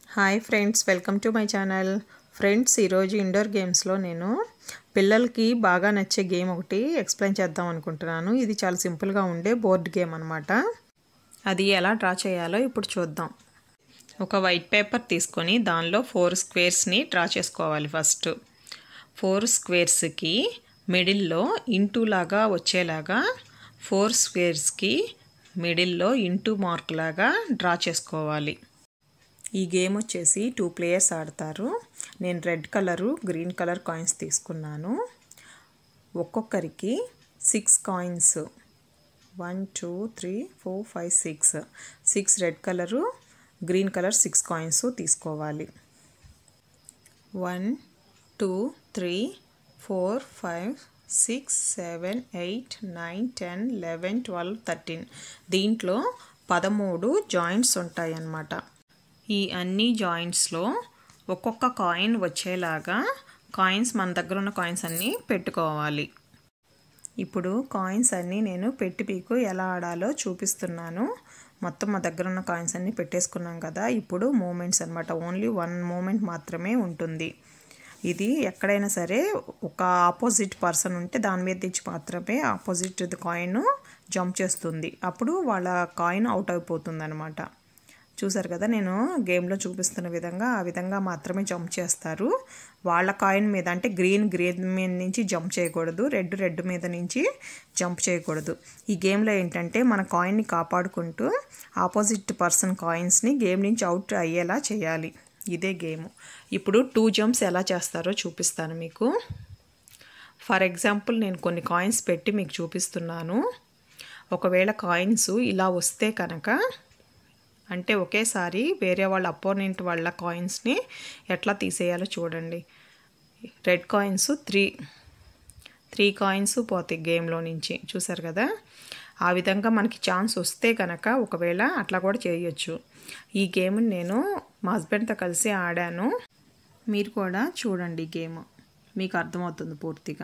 hi friends welcome to my channel friends ఈరోజు indoor గేమ్స్లో నేను పిల్లలకి బాగా నచ్చే గేమ్ ఒకటి ఎక్స్ప్లెయిన్ చేద్దాం అనుకుంటున్నాను ఇది చాలా సింపుల్గా ఉండే బోర్డ్ గేమ్ అనమాట అది ఎలా డ్రా చేయాలో ఇప్పుడు చూద్దాం ఒక వైట్ పేపర్ తీసుకొని దానిలో ఫోర్ స్క్వేర్స్ని డ్రా చేసుకోవాలి ఫస్ట్ ఫోర్ స్క్వేర్స్కి మిడిల్లో ఇంటూ లాగా వచ్చేలాగా ఫోర్ స్క్వేర్స్కి మిడిల్లో ఇంటూ మార్క్ లాగా డ్రా చేసుకోవాలి ఈ గేమ్ వచ్చేసి టూ ప్లేయర్స్ ఆడతారు నేను red colour green colour coins తీసుకున్నాను ఒక్కొక్కరికి six coins one two three four five six six red colour green colour six coins తీసుకోవాలి one two three four five six seven eight nine ten eleven twelve thirteen దీంట్లో పదమూడు joints ఉంటాయి అన్నమాట ఈ అన్ని జాయింట్స్లో ఒక్కొక్క కాయిన్ వచ్చేలాగా కాయిన్స్ మన దగ్గర ఉన్న కాయిన్స్ అన్నీ పెట్టుకోవాలి ఇప్పుడు కాయిన్స్ అన్నీ నేను పెట్టి పీకు ఎలా ఆడాలో చూపిస్తున్నాను మొత్తం మా దగ్గర ఉన్న కాయిన్స్ అన్నీ పెట్టేసుకున్నాం కదా ఇప్పుడు మూమెంట్స్ అనమాట ఓన్లీ వన్ మూమెంట్ మాత్రమే ఉంటుంది ఇది ఎక్కడైనా సరే ఒక ఆపోజిట్ పర్సన్ ఉంటే దాని మీద తెచ్చి మాత్రమే ఆపోజిట్ కాయిన్ జంప్ చేస్తుంది అప్పుడు వాళ్ళ కాయిన్ అవుట్ అయిపోతుంది అనమాట చూసారు కదా నేను గేమ్లో చూపిస్తున్న విధంగా ఆ విధంగా మాత్రమే జంప్ చేస్తారు వాళ్ళ కాయిన్ మీద అంటే గ్రీన్ గ్రీన్ మీద నుంచి జంప్ చేయకూడదు రెడ్ రెడ్ మీద నుంచి జంప్ చేయకూడదు ఈ గేమ్లో ఏంటంటే మన కాయిన్ని కాపాడుకుంటూ ఆపోజిట్ పర్సన్ కాయిన్స్ని గేమ్ నుంచి అవుట్ అయ్యేలా చేయాలి ఇదే గేమ్ ఇప్పుడు టూ జంప్స్ ఎలా చేస్తారో చూపిస్తాను మీకు ఫర్ ఎగ్జాంపుల్ నేను కొన్ని కాయిన్స్ పెట్టి మీకు చూపిస్తున్నాను ఒకవేళ కాయిన్స్ ఇలా వస్తే కనుక అంటే ఒకేసారి వేరే వాళ్ళ అపోనెంట్ వాళ్ళ కాయిన్స్ని ఎట్లా తీసేయాలో చూడండి red coins three three coins పోతాయి గేమ్లో నుంచి చూసారు కదా ఆ విధంగా మనకి ఛాన్స్ వస్తే కనుక ఒకవేళ అట్లా కూడా చేయొచ్చు ఈ గేమ్ని నేను మా హస్బెండ్తో కలిసి ఆడాను మీరు కూడా చూడండి గేమ్ మీకు అర్థమవుతుంది పూర్తిగా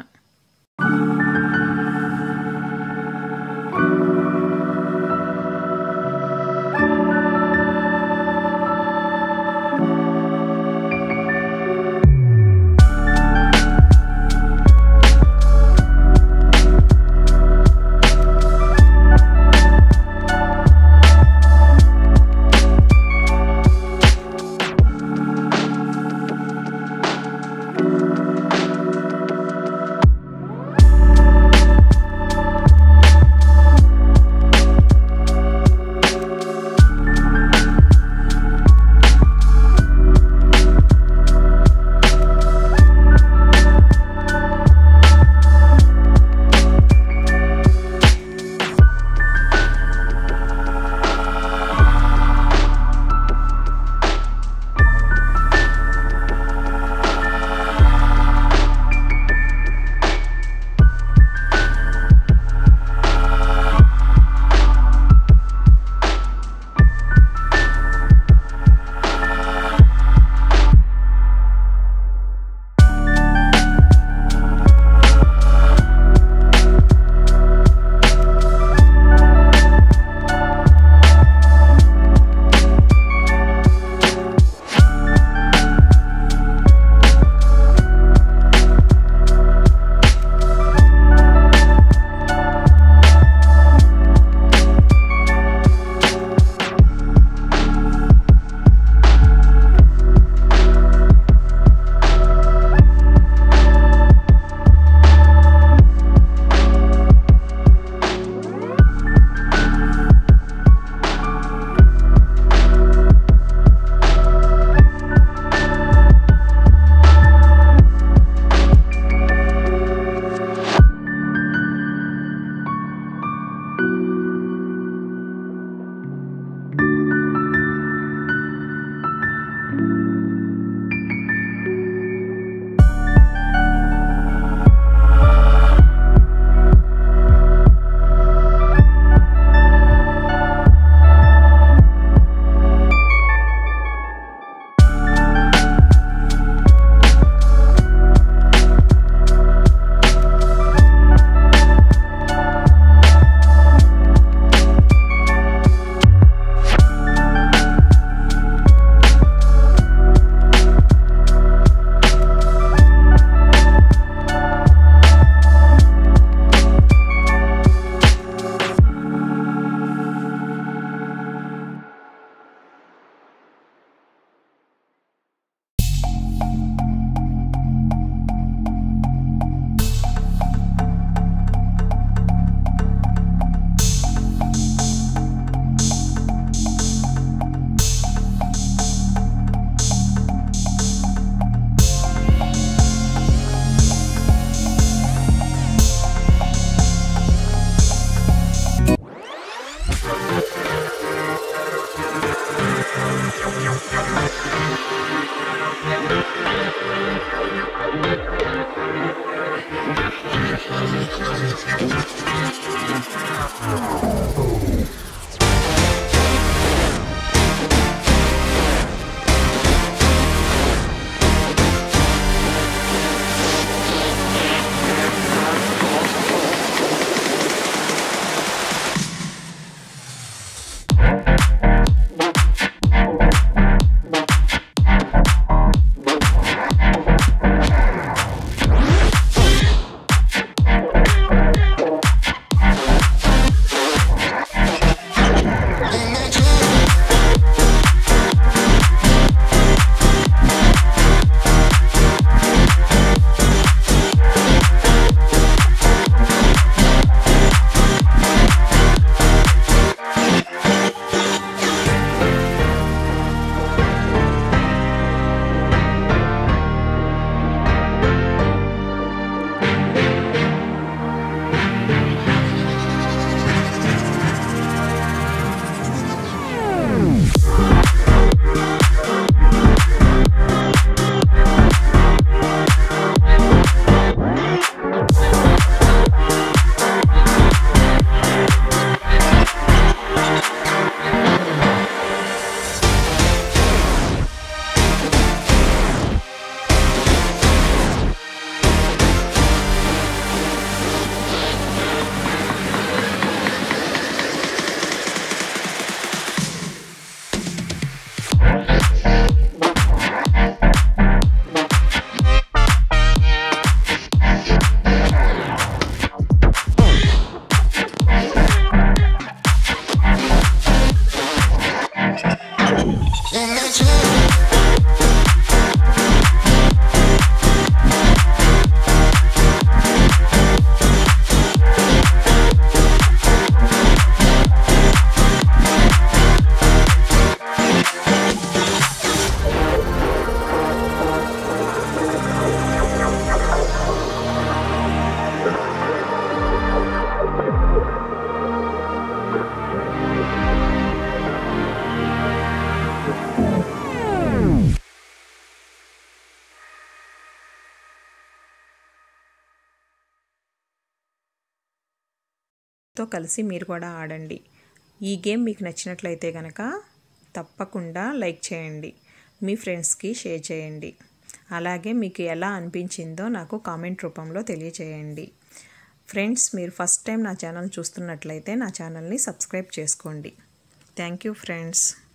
తో కలిసి మీరు కూడా ఆడండి ఈ గేమ్ మీకు నచ్చినట్లయితే కనుక తప్పకుండా లైక్ చేయండి మీ ఫ్రెండ్స్కి షేర్ చేయండి అలాగే మీకు ఎలా అనిపించిందో నాకు కామెంట్ రూపంలో తెలియచేయండి ఫ్రెండ్స్ మీరు ఫస్ట్ టైం నా ఛానల్ చూస్తున్నట్లయితే నా ఛానల్ని సబ్స్క్రైబ్ చేసుకోండి థ్యాంక్ యూ ఫ్రెండ్స్